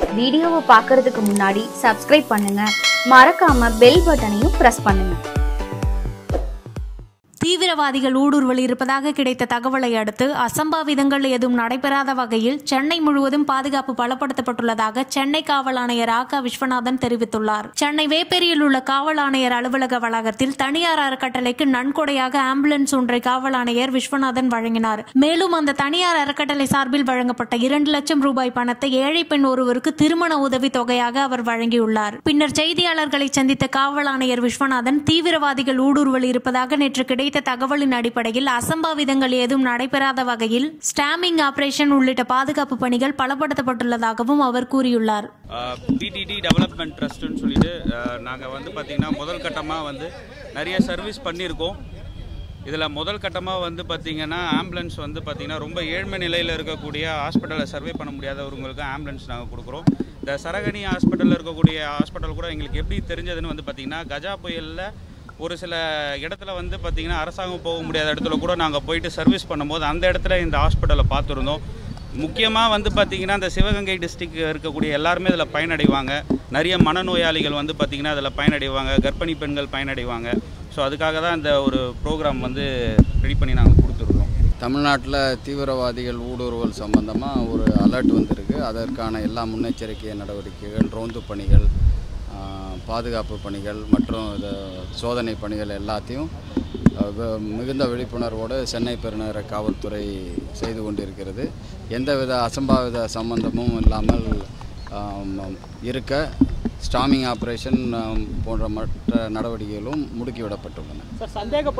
வீடியோவை பார்க்கறதுக்கு முன்னாடி சப்ஸ்கிரைப் பண்ணுங்க மறக்காம பெல் பட்டனையும் பிரஸ் பண்ணுங்க தீவிரவாதிகள் ஊடுருவல் இருப்பதாக கிடைத்த தகவலை அடுத்து அசம்பாவிதங்கள் எதுவும் நடைபெறாத வகையில் சென்னை முழுவதும் பாதுகாப்பு பலப்படுத்தப்பட்டுள்ளதாக சென்னை காவல் ஆணையர் ஆ க விஸ்வநாதன் தெரிவித்துள்ளார் சென்னை வேப்பேரியில் உள்ள காவல் ஆணையர் அலுவலக வளாகத்தில் தனியார் அறக்கட்டளைக்கு நன்கொடையாக ஆம்புலன்ஸ் ஒன்றை காவல் ஆணையர் விஸ்வநாதன் வழங்கினார் மேலும் அந்த தனியார் அறக்கட்டளை சார்பில் வழங்கப்பட்ட இரண்டு லட்சம் ரூபாய் பணத்தை ஏழை பெண் ஒருவருக்கு திருமண உதவி தொகையாக அவர் வழங்கியுள்ளார் பின்னர் செய்தியாளர்களை சந்தித்த காவல் ஆணையர் விஸ்வநாதன் தீவிரவாதிகள் ஊடுருவல் இருப்பதாக நேற்று கிடைத்த தகவலின் அடிப்படையில் அசம்பாவிதங்கள் ஏதும் நடைபெறாத வகையில் ஸ்டாமிங் ஆபரேஷன் உள்ளிட்ட பாதுகாப்பு பணிகள் பலப்படுத்தப்பட்டுள்ளதாகவும் அவர் கூறியுள்ளார் பிடிடி டெவலப்மெண்ட் ட்ரஸ்ட்டுன்னு சொல்லிட்டு நாங்கள் வந்து பார்த்திங்கன்னா முதல் கட்டமாக வந்து நிறைய சர்வீஸ் பண்ணியிருக்கோம் இதில் முதல் கட்டமாக வந்து பார்த்திங்கன்னா ஆம்புலன்ஸ் வந்து பார்த்திங்கன்னா ரொம்ப ஏழ்மை நிலையில் இருக்கக்கூடிய ஹாஸ்பிட்டலில் சர்வே பண்ண முடியாதவங்களுக்கு ஆம்புலன்ஸ் நாங்கள் கொடுக்குறோம் இந்த சரகணி ஹாஸ்பிட்டலில் இருக்கக்கூடிய ஹாஸ்பிட்டல் கூட எங்களுக்கு எப்படி தெரிஞ்சதுன்னு வந்து பார்த்திங்கன்னா கஜா புயலில் ஒரு சில இடத்துல வந்து பார்த்திங்கன்னா அரசாங்கம் போக முடியாத இடத்துல கூட நாங்கள் போயிட்டு சர்வீஸ் பண்ணும்போது அந்த இடத்துல இந்த ஹாஸ்பிட்டலை பார்த்துருந்தோம் முக்கியமாக வந்து பார்த்திங்கன்னா இந்த சிவகங்கை டிஸ்ட்ரிக் இருக்கக்கூடிய எல்லாருமே இதில் பயனடைவாங்க நிறைய மனநோயாளிகள் வந்து பார்த்திங்கன்னா அதில் பயனடைவாங்க கர்ப்பிணி பெண்கள் பயனடைவாங்க ஸோ அதுக்காக தான் இந்த ஒரு ப்ரோக்ராம் வந்து ரெடி பண்ணி நாங்கள் கொடுத்துருக்கோம் தமிழ்நாட்டில் தீவிரவாதிகள் ஊடுருவல் சம்பந்தமாக ஒரு அலர்ட் வந்திருக்கு அதற்கான எல்லா முன்னெச்சரிக்கை நடவடிக்கைகள் ரோந்து பணிகள் ஆ, பாதுகாப்பு பணிகள் மற்றும் இது சோதனை பணிகள் எல்லாத்தையும் அ, வ- மிகுந்த விழிப்புணர்வோடு சென்னை பெருநகர காவல்துறை செய்து கொண்டிருக்கிறது எந்தவித அசம்பாவித சம்பந்தமும் இல்லாமல் ஆம், இருக்க ஸ்டாமிங் ஆப்ரேஷன் ஆம், போன்ற மற்ற நடவடிக்கைகளும் முடுக்கிவிடப்பட்டுள்ளன